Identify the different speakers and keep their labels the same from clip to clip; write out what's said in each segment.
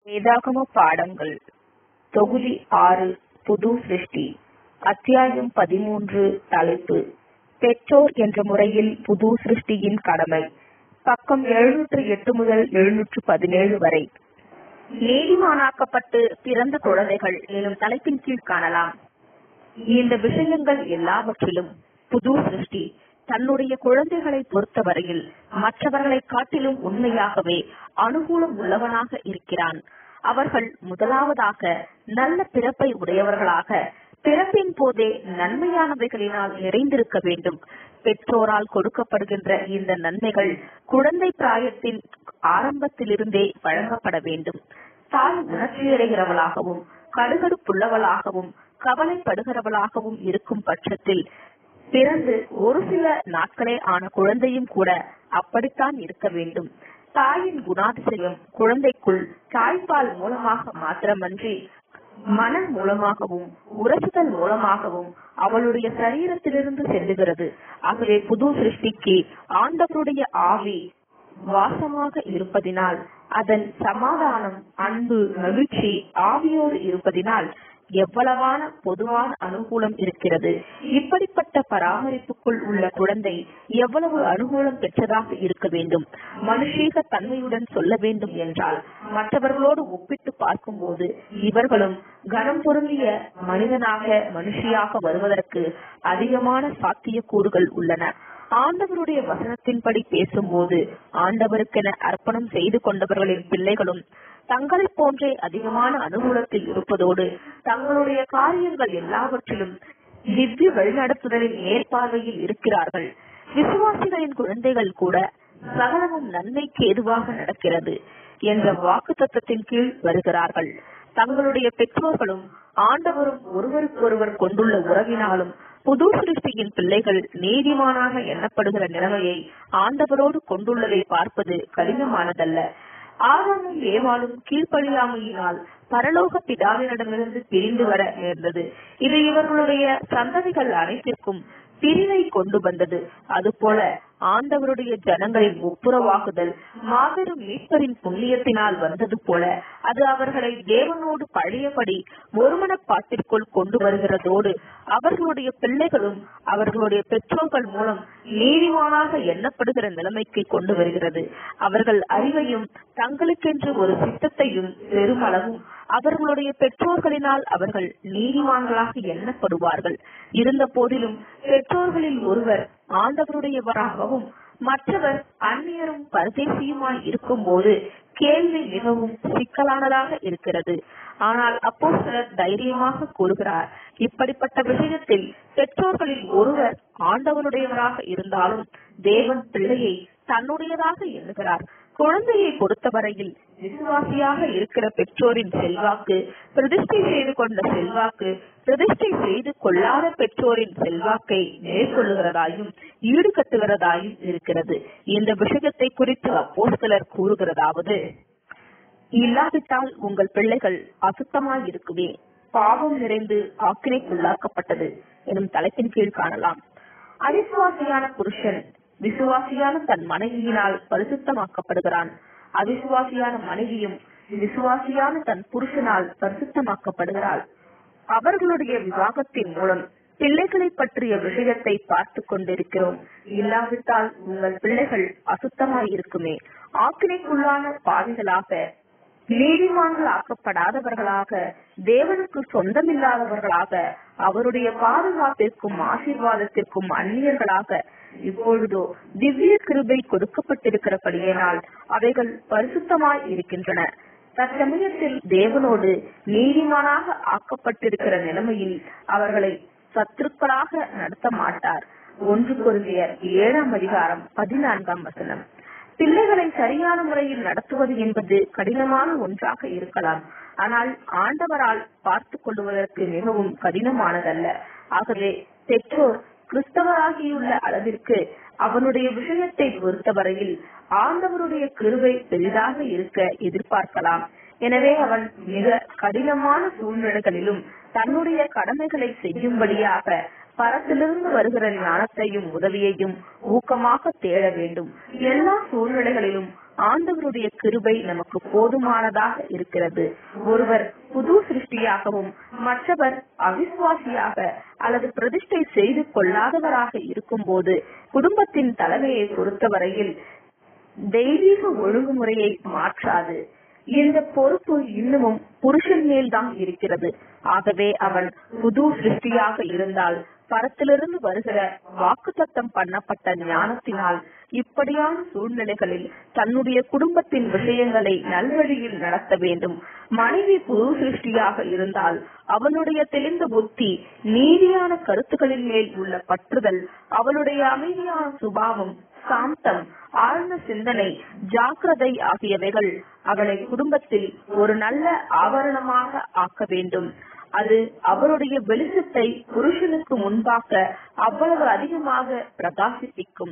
Speaker 1: வேதாகம பாடங்கள் தொகுதி ஆறு புது சிருஷ்டி அத்தியாயம் பதிமூன்று தலைப்பு பெற்றோர் என்ற முறையில் புது சிருஷ்டியின் கடமை பக்கம் எழுநூற்று எட்டு முதல் எழுநூற்று பதினேழு வரை நீதிமானாக்கப்பட்டு பிறந்த குழந்தைகள் எனும் தலைப்பின் கீழ் காணலாம் இந்த விஷயங்கள் எல்லாவற்றிலும் புது சிருஷ்டி தன்னுடைய குழந்தைகளை பொறுத்தவரையில் மற்றவர்களை காட்டிலும் உண்மையாகவே அனுகூலம் உள்ளவனாக இருக்கிறான் அவர்கள் முதலாவதாக நல்ல பிறப்பை உடையவர்களாக பிறப்பின் போதே நன்மையானவைகளினால் நிறைந்திருக்க வேண்டும் பெற்றோரால் கொடுக்கப்படுகின்ற இந்த நன்மைகள் குழந்தை பிராயத்தின் ஆரம்பத்திலிருந்தே வழங்கப்பட வேண்டும் தாய் உணர்ச்சியடைகிறவளாகவும் கடுகடுப்புள்ளவளாகவும் கவலைப்படுகிறவளாகவும் இருக்கும் பட்சத்தில் பிறந்து ஒரு சில நாட்களே ஆன குழந்தையும் கூட அப்படித்தான் இருக்க வேண்டும் தாயின் குணாதிசயம் குழந்தைக்குள் தாய்ப்பால் மூலமாக மாத்திரமன்றி மனம் மூலமாகவும் உரசுதல் மூலமாகவும் அவளுடைய சரீரத்திலிருந்து செல்லுகிறது ஆகவே புது சிருஷ்டிக்கு ஆண்டவருடைய ஆவி வாசமாக இருப்பதினால் அதன் சமாதானம் அன்பு மகிழ்ச்சி ஆவியோடு இருப்பதினால் எவ்வளவான பொதுவான அனுகூலம் இருக்கிறது இப்படிப்பட்ட பராமரிப்புக்குள் உள்ள குழந்தை எவ்வளவு அனுகூலம் பெற்றதாக இருக்க வேண்டும் மனுஷீக தன்மையுடன் சொல்ல வேண்டும் என்றால் மற்றவர்களோடு ஒப்பிட்டு பார்க்கும்போது இவர்களும் கனம் பொருந்திய மனிதனாக மனுஷியாக வருவதற்கு அதிகமான சாத்தியக்கூறுகள் உள்ளன ஆண்டவருடைய வசனத்தின்படி பேசும்போது ஆண்டவருக்கென அர்ப்பணம் செய்து கொண்டவர்களின் பிள்ளைகளும் தங்களை போன்றே அதிகமான அனுகூலத்தில் இருப்பதோடு தங்களுடைய காரியங்கள் எல்லாவற்றிலும் திவ்ய வழிநடத்துதலின் மேற்பார்வையில் இருக்கிறார்கள் விசுவாசிகளின் குழந்தைகள் கூட சகலமும் நன்மைக்கு எதுவாக நடக்கிறது என்ற வாக்கு தத்துவத்தின் கீழ் வருகிறார்கள் தங்களுடைய பெற்றோர்களும் ஆண்டவரும் ஒருவருக்கொருவர் கொண்டுள்ள உறவினாலும் புது சிருஷ்டியின் பிள்ளைகள் நீதிமானாக எண்ணப்படுகிற நிலைமையை ஆண்டவரோடு கொண்டுள்ளதை பார்ப்பது கடினமானதல்ல ஆதாமும் ஏவாளும் கீழ்ப்படியாமையினால் பரலோக பிதாவினிடமிருந்து பிரிந்து வர நேர்ந்தது இது இவர்களுடைய சந்ததிகள் அனைத்திற்கும் பிரிவை கொண்டு வந்தது அதுபோல ஆண்டவருடைய ஜனங்களின் ஒப்புரவாகுதல் மாபெரும் மீட்பரின் புண்ணியத்தினால் வந்தது போல அது அவர்களை தேவனோடு பழையபடி ஒருமனப்பாட்டிற்குள் கொண்டு வருகிறதோடு அவர்களுடைய பிள்ளைகளும் அவர்களுடைய பெற்றோர்கள் மூலம் நீதிமானாக எண்ணப்படுகிற நிலைமைக்கு கொண்டு வருகிறது அவர்கள் அறிவையும் தங்களுக்கென்று ஒரு சித்தத்தையும் பெருமளவும் அவர்களுடைய பெற்றோர்களினால் அவர்கள் நீதிமான்களாக எண்ணப்படுவார்கள் இருந்த போதிலும் பெற்றோர்களில் ஒருவர் ஆண்டவருடையவராகவும் மற்றவர் அந்நியரும் பரதேசியுமாய் இருக்கும் போது கேள்வி மிகவும் சிக்கலானதாக இருக்கிறது ஆனால் அப்போ சிலர் தைரியமாக கூறுகிறார் இப்படிப்பட்ட விஷயத்தில் பெற்றோர்களில் ஒருவர் ஆண்டவருடையவராக இருந்தாலும் தேவன் பிள்ளையை தன்னுடையதாக எண்ணுகிறார் குழந்தையை பொறுத்தவரையில் விசுவாசியாக இருக்கிற பெற்றோரின் செல்வாக்கு பிரதிஷ்டை செய்து கொண்ட செல்வாக்கு பிரதிஷ்டை செய்து கொள்ளாத பெற்றோரின் செல்வாக்கை மேற்கொள்ளுகிறதாயும் ஈடுகட்டுகிறதாயும் இருக்கிறது இந்த விஷயத்தை குறித்து அப்போ சிலர் கூறுகிறதாவது இல்லாவிட்டால் உங்கள் பிள்ளைகள் அசுத்தமாய் இருக்குமே பாவம் நிறைந்து ஆக்கினைக்குள்ளாக்கப்பட்டது எனும் தலைப்பின் கீழ் காணலாம் அவிசுவாசியான புருஷன் விசுவாசியான தன் மனைவியினால் பரிசுத்தமாக்கப்படுகிறான் அவிசுவாசியான மனைவியும் விசுவாசியான தன் புருஷனால் பரிசுத்தமாக்கப்படுகிறாள் அவர்களுடைய விவாகத்தின் மூலம் பிள்ளைகளை பற்றிய விஷயத்தை பார்த்து கொண்டிருக்கிறோம் இல்லாவிட்டால் உங்கள் பிள்ளைகள் அசுத்தமாய் இருக்குமே ஆக்கினைக்குள்ளான பாவிகளாக நீதிமான்கள் ஆக்கப்படாதவர்களாக தேவனுக்கு சொந்தமில்லாதவர்களாக அவருடைய பாதுகாப்பிற்கும் ஆசீர்வாதத்திற்கும் அந்நியர்களாக இப்பொழுதோ திவ்ய கிருபை கொடுக்கப்பட்டிருக்கிறபடியினால் அவைகள் பரிசுத்தமாய் இருக்கின்றன தற்சமயத்தில் தேவனோடு நீதிமானாக ஆக்கப்பட்டிருக்கிற நிலைமையில் அவர்களை சத்துருக்களாக நடத்த மாட்டார் ஒன்று பொருந்தியர் ஏழாம் அதிகாரம் பதினான்காம் வசனம் பிள்ளைகளை சரியான முறையில் நடத்துவது என்பது கடினமான ஒன்றாக இருக்கலாம் ஆனால் ஆண்டவரால் பார்த்து கொள்வதற்கு மிகவும் கடினமானதல்ல ஆகவே பெற்றோர் கிறிஸ்தவராகியுள்ள அளவிற்கு அவனுடைய விஷயத்தை பொறுத்தவரையில் ஆண்டவருடைய கிருவை பெரிதாக இருக்க எதிர்பார்க்கலாம் எனவே அவன் மிக கடினமான சூழ்நிலைகளிலும் தன்னுடைய கடமைகளை செய்யும்படியாக பரத்திலிருந்து வருகிற ஞானத்தையும் உதவியையும் ஊக்கமாக தேட வேண்டும் எல்லா சூழ்நிலைகளிலும் ஆண்டவருடைய கிருபை நமக்கு போதுமானதாக இருக்கிறது ஒருவர் புது சிருஷ்டியாகவும் மற்றவர் அவிசுவாசியாக அல்லது பிரதிஷ்டை செய்து கொள்ளாதவராக இருக்கும்போது குடும்பத்தின் தலைமையை பொறுத்தவரையில் தெய்வீக ஒழுங்குமுறையை மாற்றாது இந்த பொறுப்பு இன்னமும் புருஷன் மேல்தான் இருக்கிறது ஆகவே அவன் புது சிருஷ்டியாக இருந்தால் பரத்திலிருந்து வருகிற வாக்குத்தத்தம் பண்ணப்பட்ட ஞானத்தினால் இப்படியான சூழ்நிலைகளில் தன்னுடைய குடும்பத்தின் விஷயங்களை நல்வழியில் நடத்த வேண்டும் மனைவி புது சிருஷ்டியாக இருந்தால் அவனுடைய தெளிந்த புத்தி நீதியான கருத்துக்களின் மேல் உள்ள பற்றுதல் அவளுடைய அமைதியான சுபாவம் சாந்தம் ஆழ்ந்த சிந்தனை ஜாக்கிரதை ஆகியவைகள் அவளை குடும்பத்தில் ஒரு நல்ல ஆவரணமாக ஆக்க வேண்டும் அது அவருடைய வெளிச்சத்தை புருஷனுக்கு முன்பாக அவ்வளவு அதிகமாக பிரகாசிப்பிக்கும்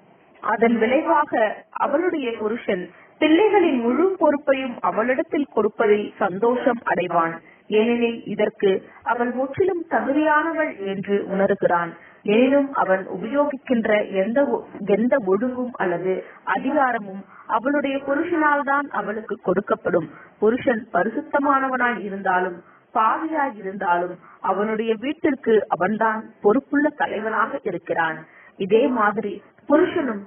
Speaker 1: அதன் விளைவாக அவளுடைய புருஷன் பிள்ளைகளின் முழு பொறுப்பையும் அவளிடத்தில் கொடுப்பதில் சந்தோஷம் அடைவான் ஏனெனில் இதற்கு அவள் முற்றிலும் தகுதியானவள் என்று உணர்கிறான் எனினும் அவன் உபயோகிக்கின்ற எந்த ஒ- எந்த ஒழுங்கும் அல்லது அதிகாரமும் அவளுடைய புருஷனால் தான் அவளுக்கு கொடுக்கப்படும் புருஷன் பரிசுத்தமானவனாய் இருந்தாலும் பாவியாய் இருந்தாலும் அவனுடைய வீட்டிற்கு அவன்தான் பொறுப்புள்ள தலைவனாக இருக்கிறான் இதே மாதிரி புருஷனும்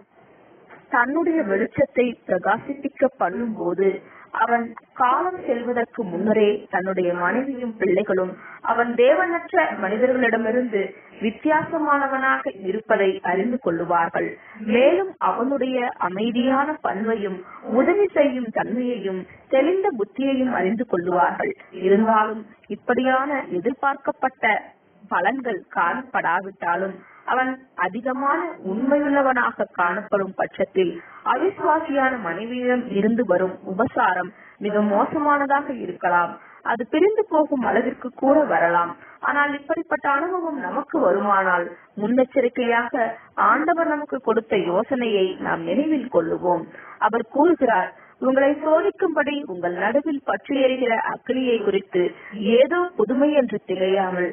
Speaker 1: தன்னுடைய வெளிச்சத்தை பிரகாசிப்பிக்க பண்ணும் போது அவன் காலம் செல்வதற்கு முன்னரே தன்னுடைய மனைவியும் பிள்ளைகளும் அவன் தேவனற்ற மனிதர்களிடமிருந்து வித்தியாசமானவனாக இருப்பதை அறிந்து கொள்ளுவார்கள் மேலும் அவனுடைய அமைதியான பண்பையும் உதவி செய்யும் தன்மையையும் தெளிந்த புத்தியையும் அறிந்து கொள்ளுவார்கள் இருந்தாலும் இப்படியான எதிர்பார்க்கப்பட்ட பலன்கள் காணப்படாவிட்டாலும் அவன் அதிகமான உண்மையுள்ளவனாக காணப்படும் பட்சத்தில் அவிசுவாசியான மனைவியிடம் இருந்து வரும் உபசாரம் மிக மோசமானதாக இருக்கலாம் அது பிரிந்து போகும் அளவிற்கு கூட வரலாம் ஆனால் இப்படிப்பட்ட அனுபவம் நமக்கு வருமானால் முன்னெச்சரிக்கையாக ஆண்டவர் நமக்கு கொடுத்த யோசனையை நாம் நினைவில் கொள்ளுவோம் அவர் கூறுகிறார் உங்களை சோதிக்கும்படி உங்கள் நடுவில் பற்றி எறிகிற அக்கினியை குறித்து ஏதோ புதுமை என்று திகையாமல்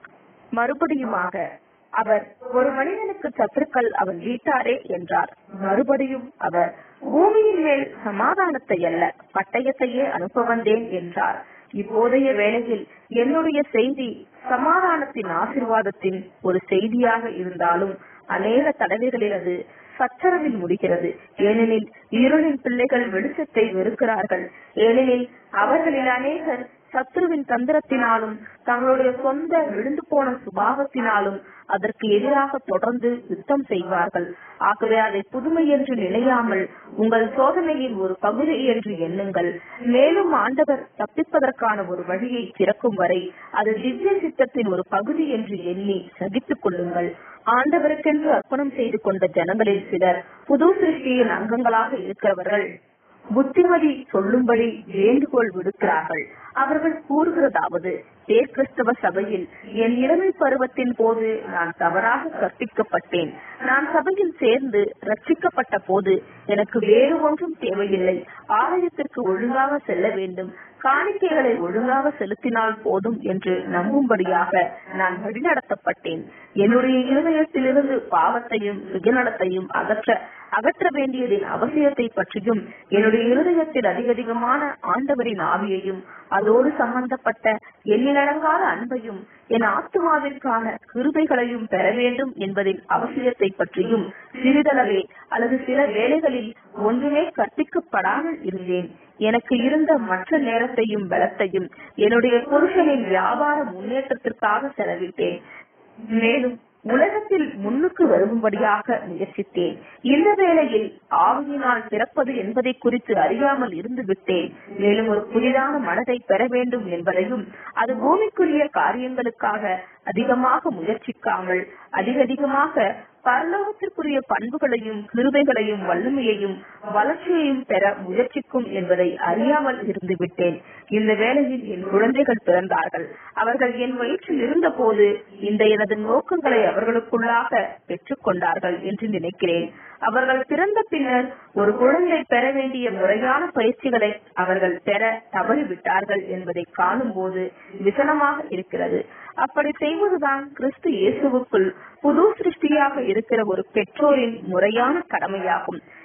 Speaker 1: மறுபடியுமாக அவர் ஒரு மனிதனுக்கு சத்துருக்கள் அவன் வீட்டாரே என்றார் மறுபடியும் அவர் பூமியின் மேல் சமாதானத்தை அல்ல பட்டயத்தையே அனுப்ப வந்தேன் என்றார் இப்போதைய வேளையில் என்னுடைய செய்தி சமாதானத்தின் ஆசிர்வாதத்தின் ஒரு செய்தியாக இருந்தாலும் அநேக தடவைகளில் அது சச்சரவில் முடிகிறது ஏனெனில் இருளின் பிள்ளைகள் வெளிச்சத்தை வெறுக்கிறார்கள் ஏனெனில் அவர்களில் அநேகர் சத்ருவின் தந்திரத்தினாலும் தங்களுடைய சொந்த விழுந்து போன சுபாவத்தினாலும் அதற்கு எதிராக தொடர்ந்து யுத்தம் செய்வார்கள் ஆகவே அதை புதுமை என்று நினையாமல் உங்கள் சோதனையின் ஒரு பகுதி என்று எண்ணுங்கள் மேலும் ஆண்டவர் தப்பிப்பதற்கான ஒரு வழியை திறக்கும் வரை அது திவ்ய சித்தத்தின் ஒரு பகுதி என்று எண்ணி சகித்துக் கொள்ளுங்கள் ஆண்டவருக்கென்று அர்ப்பணம் செய்து கொண்ட ஜனங்களில் சிலர் புது சிருஷ்டியின் அங்கங்களாக இருக்கிறவர்கள் புத்திமதி சொல்லும்படி வேண்டுகோள் விடுக்கிறார்கள் அவர்கள் கூறுகிறதாவது தேர்கிறிஸ்தவ சபையில் என் இளமை பருவத்தின் போது நான் தவறாக கற்பிக்கப்பட்டேன் நான் சபையில் சேர்ந்து ரட்சிக்கப்பட்ட போது எனக்கு வேறு ஒன்றும் தேவையில்லை ஆலயத்திற்கு ஒழுங்காக செல்ல வேண்டும் காணிக்கைகளை ஒழுங்காக செலுத்தினால் போதும் என்று நம்பும்படியாக நான் வழிநடத்தப்பட்டேன் என்னுடைய இருதயத்திலிருந்து பாவத்தையும் சுயநலத்தையும் அகற்ற அகற்ற வேண்டியதின் அவசியத்தை பற்றியும் என்னுடைய இருதயத்தில் அதிக அதிகமான ஆண்டவரின் ஆவியையும் அதோடு சம்பந்தப்பட்ட எண்ணிலடங்காத அன்பையும் என் ஆத்துமாவிற்கான கிருபைகளையும் பெற வேண்டும் என்பதின் அவசியத்தை பற்றியும் சிறிதளவே அல்லது சில வேளைகளில் ஒன்றுமே கற்பிக்கப்படாமல் இருந்தேன் எனக்கு இருந்த மற்ற நேரத்தையும் பலத்தையும் என்னுடைய புருஷனின் வியாபார முன்னேற்றத்திற்காக செலவிட்டேன் மேலும் உலகத்தில் முன்னுக்கு வரும்படியாக முயற்சித்தேன் இந்த வேளையில் ஆவியினால் பிறப்பது என்பதை குறித்து அறியாமல் இருந்து விட்டேன் மேலும் ஒரு புதிதான மனதை பெற வேண்டும் என்பதையும் அது பூமிக்குரிய காரியங்களுக்காக அதிகமாக முயற்சிக்காமல் அதிக அதிகமாக பரலோகத்திற்குரிய பண்புகளையும் கிருபைகளையும் வல்லமையையும் வளர்ச்சியையும் பெற முயற்சிக்கும் என்பதை அறியாமல் இருந்து விட்டேன் இந்த வேளையில் என் குழந்தைகள் பிறந்தார்கள் அவர்கள் என் வயிற்றில் இருந்த போது இந்த எனது நோக்கங்களை அவர்களுக்குள்ளாக பெற்றுக் கொண்டார்கள் என்று நினைக்கிறேன் அவர்கள் பிறந்த பின்னர் ஒரு குழந்தை பெற வேண்டிய முறையான பயிற்சிகளை அவர்கள் பெற தவறிவிட்டார்கள் என்பதை காணும் போது விசனமாக இருக்கிறது அப்படி செய்வதுதான் கிறிஸ்து இயேசுவுக்குள் புது சிருஷ்டியாக இருக்கிற ஒரு பெற்றோரின் முறையான கடமையாகும்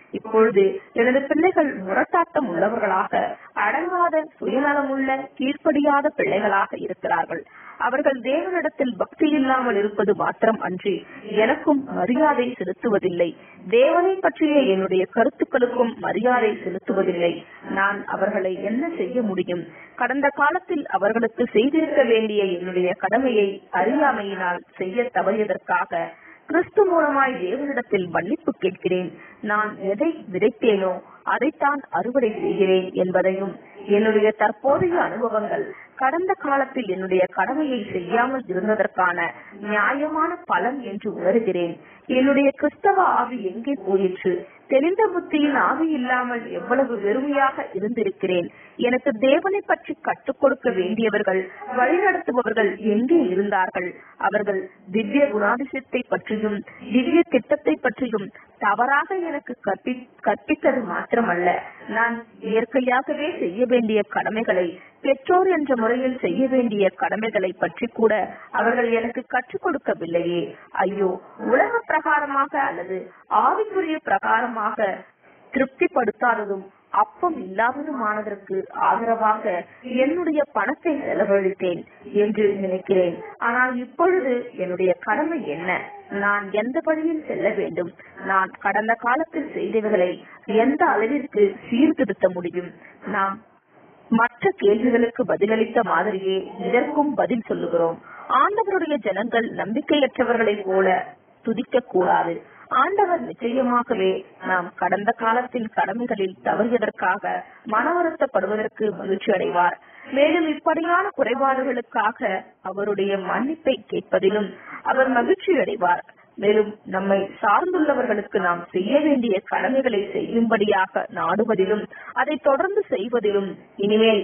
Speaker 1: இப்பொழுது எனது பிள்ளைகள் முரட்டாட்டம் உள்ளவர்களாக அடங்காத சுயநலமுள்ள கீழ்ப்படியாத பிள்ளைகளாக இருக்கிறார்கள் அவர்கள் தேவனிடத்தில் பக்தி இல்லாமல் இருப்பது மாத்திரம் அன்றி எனக்கும் மரியாதை செலுத்துவதில்லை தேவனை பற்றிய என்னுடைய கருத்துக்களுக்கும் மரியாதை செலுத்துவதில்லை நான் அவர்களை என்ன செய்ய முடியும் கடந்த காலத்தில் அவர்களுக்கு செய்திருக்க வேண்டிய என்னுடைய கடமையை அறியாமையினால் செய்ய தவறியதற்காக கிறிஸ்து மூலமாய் தேவனிடத்தில் மன்னிப்பு கேட்கிறேன் நான் எதை விதைத்தேனோ அதைத்தான் அறுவடை செய்கிறேன் என்பதையும் என்னுடைய தற்போதைய அனுபவங்கள் கடந்த காலத்தில் என்னுடைய கடமையை செய்யாமல் இருந்ததற்கான நியாயமான பலன் என்று உணர்கிறேன் என்னுடைய கிறிஸ்தவ ஆவி எங்கே போயிற்று தெளிந்த புத்தியின் ஆவி இல்லாமல் எவ்வளவு வெறுமையாக இருந்திருக்கிறேன் எனக்கு தேவனை பற்றி கற்றுக் கொடுக்க வேண்டியவர்கள் வழிநடத்துபவர்கள் எங்கே இருந்தார்கள் அவர்கள் திவ்ய குணாதிசயத்தை பற்றியும் திவ்ய திட்டத்தை பற்றியும் தவறாக எனக்கு கற்பி கற்பித்தது மாத்திரமல்ல நான் இயற்கையாகவே செய்ய வேண்டிய கடமைகளை பெற்றோர் என்ற முறையில் செய்ய வேண்டிய கடமைகளை பற்றி கூட அவர்கள் எனக்கு கற்றுக் கொடுக்கவில்லையே ஐயோ உலக பிரகாரமாக அல்லது ஆவிக்குரிய பிரகாரமாக திருப்திப்படுத்தாததும் அப்பம் இல்லாததுமானதற்கு ஆதரவாக என்னுடைய பணத்தை செலவழித்தேன் என்று நினைக்கிறேன் ஆனால் இப்பொழுது என்னுடைய கடமை என்ன நான் எந்த வழியில் செல்ல வேண்டும் நான் கடந்த காலத்தில் செய்தவைகளை எந்த அளவிற்கு சீர்திருத்த முடியும் நாம் மற்ற கேள்விகளுக்கு பதிலளித்த மாதிரியே இதற்கும் பதில் சொல்லுகிறோம் ஆண்டவருடைய ஜனங்கள் நம்பிக்கையற்றவர்களைப் போல துதிக்க கூடாது ஆண்டவர் நிச்சயமாகவே நாம் கடந்த காலத்தின் கடமைகளில் தவறியதற்காக மன வருத்தப்படுவதற்கு மகிழ்ச்சி அடைவார் மேலும் இப்படியான குறைபாடுகளுக்காக அவருடைய மன்னிப்பை கேட்பதிலும் அவர் மகிழ்ச்சி அடைவார் மேலும் நம்மை சார்ந்துள்ளவர்களுக்கு நாம் செய்ய வேண்டிய கடமைகளை செய்யும்படியாக நாடுவதிலும் அதை தொடர்ந்து செய்வதிலும் இனிமேல்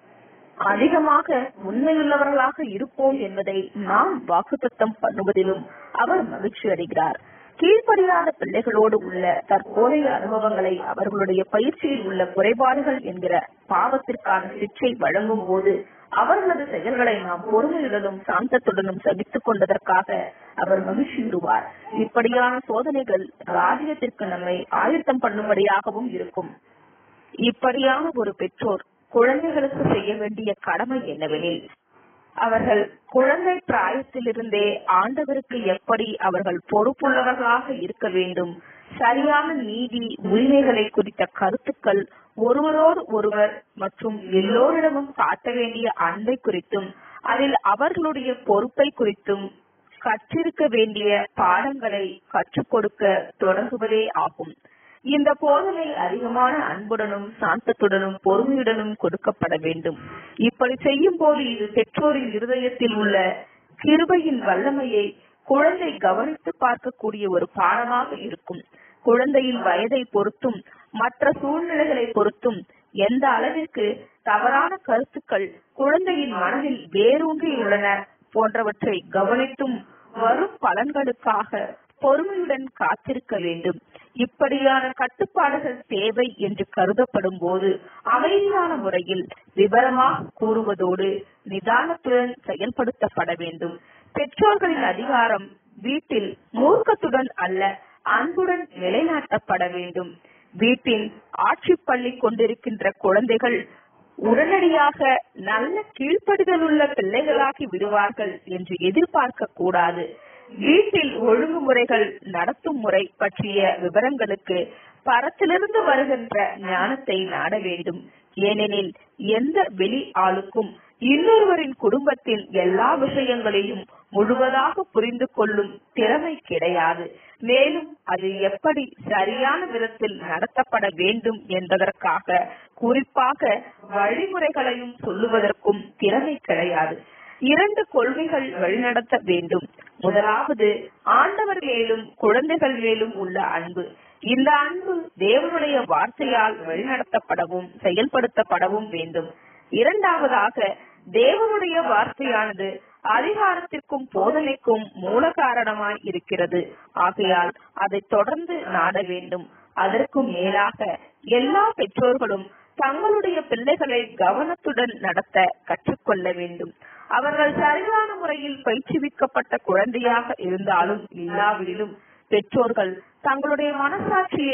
Speaker 1: அதிகமாக உண்மையுள்ளவர்களாக இருப்போம் என்பதை நாம் வாக்குத்தத்தம் பண்ணுவதிலும் அவர் மகிழ்ச்சி அடைகிறார் கீழ்ப்படியாத பிள்ளைகளோடு உள்ள தற்போதைய அனுபவங்களை அவர்களுடைய பயிற்சியில் உள்ள குறைபாடுகள் என்கிற பாவத்திற்கான சிற்றை வழங்கும் போது அவர்களது செயல்களை நாம் பொறுமையுடனும் சாந்தத்துடனும் சகித்துக் கொண்டதற்காக அவர் மகிழ்ச்சியுறுவார் இப்படியான சோதனைகள் ராஜ்யத்திற்கு நம்மை ஆயத்தம் பண்ணும்படியாகவும் இருக்கும் இப்படியான ஒரு பெற்றோர் குழந்தைகளுக்கு செய்ய வேண்டிய கடமை என்னவெனில் அவர்கள் குழந்தை பிராயத்திலிருந்தே ஆண்டவருக்கு எப்படி அவர்கள் பொறுப்புள்ளவர்களாக இருக்க வேண்டும் சரியான நீதி உரிமைகளை குறித்த கருத்துக்கள் ஒருவரோடு ஒருவர் மற்றும் எல்லோரிடமும் காட்ட வேண்டிய அன்பை குறித்தும் அதில் அவர்களுடைய பொறுப்பை குறித்தும் கற்றிருக்க வேண்டிய பாடங்களை கற்றுக் கொடுக்க தொடங்குவதே ஆகும் இந்த போதனை அதிகமான அன்புடனும் சாந்தத்துடனும் பொறுமையுடனும் கொடுக்கப்பட வேண்டும் இப்படி செய்யும் போது இது பெற்றோரின் இருதயத்தில் உள்ள கிருபையின் வல்லமையை குழந்தை கவனித்து பார்க்கக்கூடிய ஒரு பாடமாக இருக்கும் குழந்தையின் வயதை பொறுத்தும் மற்ற சூழ்நிலைகளை பொறுத்தும் எந்த அளவிற்கு தவறான கருத்துக்கள் குழந்தையின் மனதில் வேரூன்றி உள்ளன போன்றவற்றை கவனித்தும் வரும் பலன்களுக்காக பொறுமையுடன் காத்திருக்க வேண்டும் இப்படியான கட்டுப்பாடுகள் தேவை என்று கருதப்படும் போது அமைதியான முறையில் விவரமாக கூறுவதோடு நிதானத்துடன் செயல்படுத்தப்பட வேண்டும் பெற்றோர்களின் அதிகாரம் வீட்டில் மூர்க்கத்துடன் அல்ல அன்புடன் நிலைநாட்டப்பட வேண்டும் வீட்டில் ஆட்சி பள்ளி கொண்டிருக்கின்ற குழந்தைகள் உடனடியாக நல்ல கீழ்ப்படிதல் உள்ள பிள்ளைகளாகி விடுவார்கள் என்று எதிர்பார்க்க கூடாது வீட்டில் ஒழுங்குமுறைகள் நடத்தும் முறை பற்றிய விவரங்களுக்கு பரத்திலிருந்து வருகின்ற ஞானத்தை நாட வேண்டும் ஏனெனில் எந்த வெளி ஆளுக்கும் இன்னொருவரின் குடும்பத்தின் எல்லா விஷயங்களையும் முழுவதாக புரிந்து கொள்ளும் திறமை கிடையாது மேலும் அது எப்படி சரியான விதத்தில் நடத்தப்பட வேண்டும் என்பதற்காக குறிப்பாக வழிமுறைகளையும் சொல்லுவதற்கும் திறமை கிடையாது இரண்டு கொள்கைகள் வழிநடத்த வேண்டும் முதலாவது ஆண்டவர் மேலும் குழந்தைகள் மேலும் உள்ள அன்பு இந்த அன்பு தேவனுடைய வார்த்தையால் வழிநடத்தப்படவும் செயல்படுத்தப்படவும் வேண்டும் இரண்டாவதாக தேவனுடைய வார்த்தையானது அதிகாரத்திற்கும் போதனைக்கும் மூல காரணமாய் இருக்கிறது ஆகையால் அதை தொடர்ந்து நாட வேண்டும் அதற்கும் மேலாக எல்லா பெற்றோர்களும் தங்களுடைய பிள்ளைகளை கவனத்துடன் நடத்த கற்றுக்கொள்ள வேண்டும் அவர்கள் சரியான முறையில் பயிற்றுவிக்கப்பட்ட குழந்தையாக இருந்தாலும் இல்லாவிடிலும் பெற்றோர்கள் தங்களுடைய மனசாட்சியை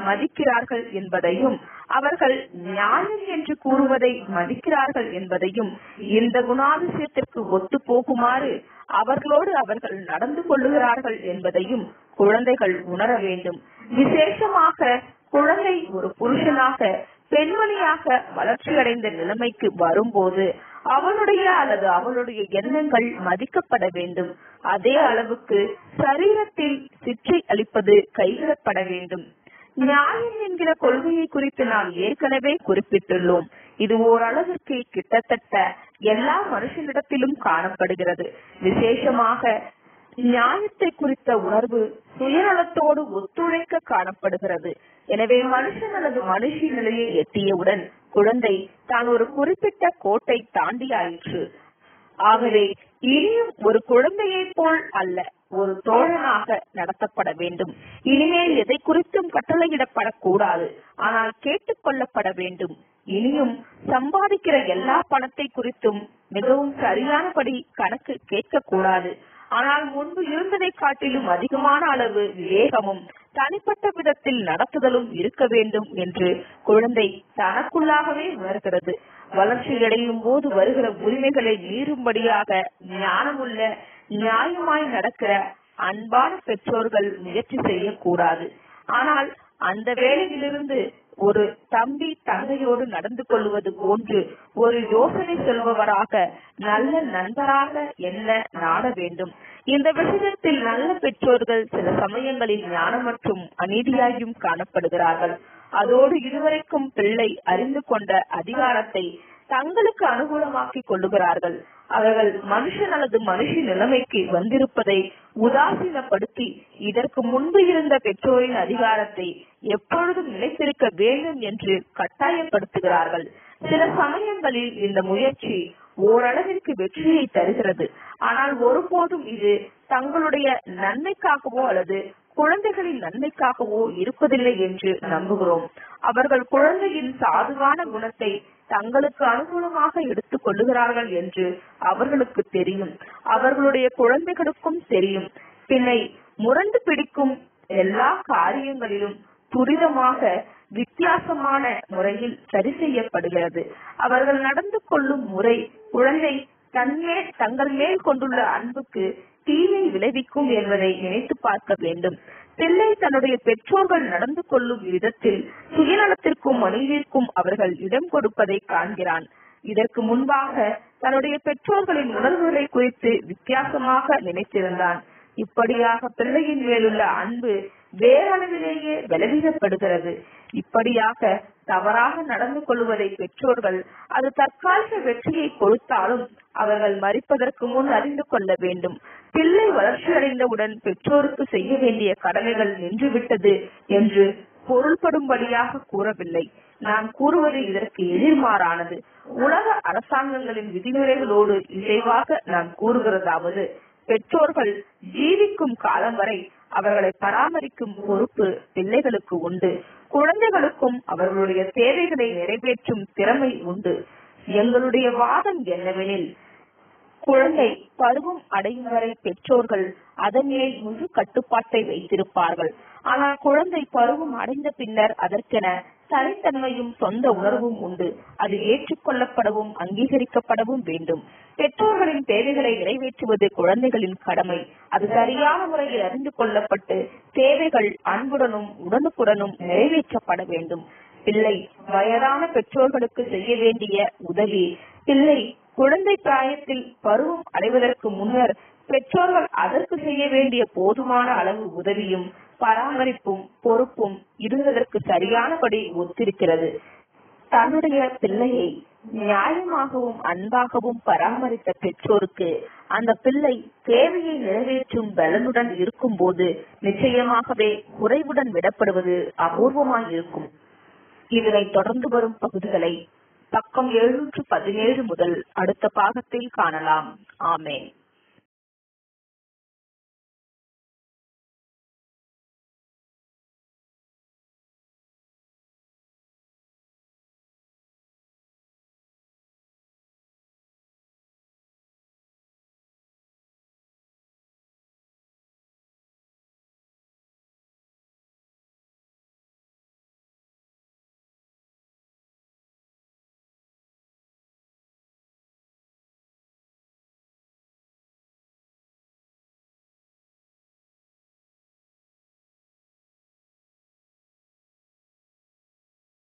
Speaker 1: மதிக்கிறார்கள் என்பதையும் அவர்கள் நியாயம் என்று கூறுவதை மதிக்கிறார்கள் என்பதையும் இந்த குணாதிசயத்திற்கு ஒத்து போகுமாறு அவர்களோடு அவர்கள் நடந்து கொள்ளுகிறார்கள் என்பதையும் குழந்தைகள் உணர வேண்டும் விசேஷமாக குழந்தை ஒரு புருஷனாக பெண்மணியாக வளர்ச்சியடைந்த நிலைமைக்கு வரும்போது அவனுடைய அல்லது அவளுடைய எண்ணங்கள் மதிக்கப்பட வேண்டும் அதே அளவுக்கு சரீரத்தில் சிற்றை அளிப்பது கைவிடப்பட வேண்டும் நியாயம் என்கிற கொள்கையை குறித்து நாம் ஏற்கனவே குறிப்பிட்டுள்ளோம் இது ஓரளவிற்கு கிட்டத்தட்ட எல்லா மனுஷனிடத்திலும் காணப்படுகிறது விசேஷமாக நியாயத்தை குறித்த உணர்வு சுயநலத்தோடு ஒத்துழைக்க காணப்படுகிறது எனவே மனுஷன் அல்லது மனுஷி நிலையை எட்டியவுடன் குழந்தை தான் ஒரு குறிப்பிட்ட கோட்டை தாண்டியாயிற்று ஆகவே இனியும் ஒரு குழந்தையைப் போல் அல்ல ஒரு தோழனாக நடத்தப்பட வேண்டும் இனிமேல் எதை குறித்தும் கட்டளையிடப்படக்கூடாது ஆனால் கேட்டுக் கொள்ளப்பட வேண்டும் இனியும் சம்பாதிக்கிற எல்லா பணத்தை குறித்தும் மிகவும் சரியானபடி கணக்கு கேட்கக்கூடாது ஆனால் முன்பு இருந்ததை காட்டிலும் அதிகமான அளவு விவேகமும் தனிப்பட்ட விதத்தில் நடத்துதலும் இருக்க வேண்டும் என்று குழந்தை தனக்குள்ளாகவே உணர்கிறது வளர்ச்சியடையும் போது வருகிற உரிமைகளை மீறும்படியாக ஞானமுள்ள நியாயமாய் நடக்கிற அன்பான பெற்றோர்கள் முயற்சி செய்யக்கூடாது ஆனால் அந்த வேலையிலிருந்து ஒரு தம்பி தங்கையோடு நடந்து கொள்வது போன்று ஒரு யோசனை சொல்பவராக நல்ல நண்பராக என்ன நாட வேண்டும் இந்த விஷயத்தில் நல்ல பெற்றோர்கள் சில சமயங்களில் ஞானமற்றும் அநீதியாயும் காணப்படுகிறார்கள் அதோடு இதுவரைக்கும் பிள்ளை அறிந்து கொண்ட அதிகாரத்தை தங்களுக்கு அனுகூலமாக்கிக் கொள்ளுகிறார்கள் அவர்கள் மனுஷன் அல்லது மனுஷி நிலைமைக்கு வந்திருப்பதை உதாசீனப்படுத்தி இதற்கு முன்பு இருந்த பெற்றோரின் அதிகாரத்தை எப்பொழுதும் நிலைத்திருக்க வேண்டும் என்று கட்டாயப்படுத்துகிறார்கள் சில சமயங்களில் இந்த முயற்சி ஓரளவிற்கு வெற்றியை தருகிறது ஆனால் ஒருபோதும் இது தங்களுடைய நன்மைக்காகவோ அல்லது குழந்தைகளின் நன்மைக்காகவோ இருப்பதில்லை என்று நம்புகிறோம் அவர்கள் குழந்தையின் சாதுவான குணத்தை தங்களுக்கு அனுகூலமாக எடுத்துக் கொள்ளுகிறார்கள் என்று அவர்களுக்கு தெரியும் அவர்களுடைய குழந்தைகளுக்கும் தெரியும் பின்னை முரண்டு பிடிக்கும் எல்லா காரியங்களிலும் துரிதமாக வித்தியாசமான முறையில் சரி செய்யப்படுகிறது அவர்கள் நடந்து கொள்ளும் முறை குழந்தை தன்மேல் தங்கள் மேல் கொண்டுள்ள அன்புக்கு தீமை விளைவிக்கும் என்பதை நினைத்து பார்க்க வேண்டும் பிள்ளை தன்னுடைய பெற்றோர்கள் நடந்து கொள்ளும் விதத்தில் சுயநலத்திற்கும் மனிதர்க்கும் அவர்கள் இடம் கொடுப்பதை காண்கிறான் இதற்கு முன்பாக தன்னுடைய பெற்றோர்களின் உணர்வுகளை குறித்து வித்தியாசமாக நினைத்திருந்தான் இப்படியாக பிள்ளையின் மேலுள்ள அன்பு வேறளவிலேயே பலவீனப்படுகிறது இப்படியாக தவறாக நடந்து கொள்வதை பெற்றோர்கள் அது தற்காலிக வெற்றியை கொடுத்தாலும் அவர்கள் மறிப்பதற்கு முன் அறிந்து கொள்ள வேண்டும் பிள்ளை வளர்ச்சியடைந்தவுடன் பெற்றோருக்கு செய்ய வேண்டிய கடமைகள் நின்றுவிட்டது என்று பொருள்படும்படியாக கூறவில்லை நான் கூறுவது இதற்கு எதிர்மாறானது உலக அரசாங்கங்களின் விதிமுறைகளோடு இசைவாக நான் கூறுகிறதாவது பெற்றோர்கள் ஜீவிக்கும் காலம் வரை அவர்களை பராமரிக்கும் பொறுப்பு பிள்ளைகளுக்கு உண்டு குழந்தைகளுக்கும் அவர்களுடைய தேவைகளை நிறைவேற்றும் திறமை உண்டு எங்களுடைய வாதம் என்னவெனில் குழந்தை பருவம் அடையும் வரை பெற்றோர்கள் அதன் மேல் முழு கட்டுப்பாட்டை வைத்திருப்பார்கள் ஆனால் குழந்தை பருவம் அடைந்த பின்னர் அதற்கென தனித்தன்மையும் சொந்த உணர்வும் உண்டு அது ஏற்றுக்கொள்ளப்படவும் அங்கீகரிக்கப்படவும் வேண்டும் பெற்றோர்களின் தேவைகளை நிறைவேற்றுவது குழந்தைகளின் கடமை அது சரியான முறையில் அறிந்து கொள்ளப்பட்டு தேவைகள் அன்புடனும் உடனுக்குடனும் நிறைவேற்றப்பட வேண்டும் பிள்ளை வயதான பெற்றோர்களுக்கு செய்ய வேண்டிய உதவி பிள்ளை குழந்தை பிராயத்தில் பருவம் அடைவதற்கு முன்னர் பெற்றோர்கள் அதற்கு செய்ய வேண்டிய போதுமான அளவு உதவியும் பராமரிப்பும் பொறுப்பும் இருந்ததற்கு சரியானபடி ஒத்திருக்கிறது தன்னுடைய பிள்ளையை நியாயமாகவும் அன்பாகவும் பராமரித்த பெற்றோருக்கு அந்த பிள்ளை தேவையை நிறைவேற்றும் பலனுடன் இருக்கும்போது நிச்சயமாகவே குறைவுடன் விடப்படுவது அபூர்வமாய் இருக்கும் இதனை தொடர்ந்து வரும் பகுதிகளை பக்கம் எழுநூற்று பதினேழு முதல் அடுத்த பாகத்தில் காணலாம் ஆமேன்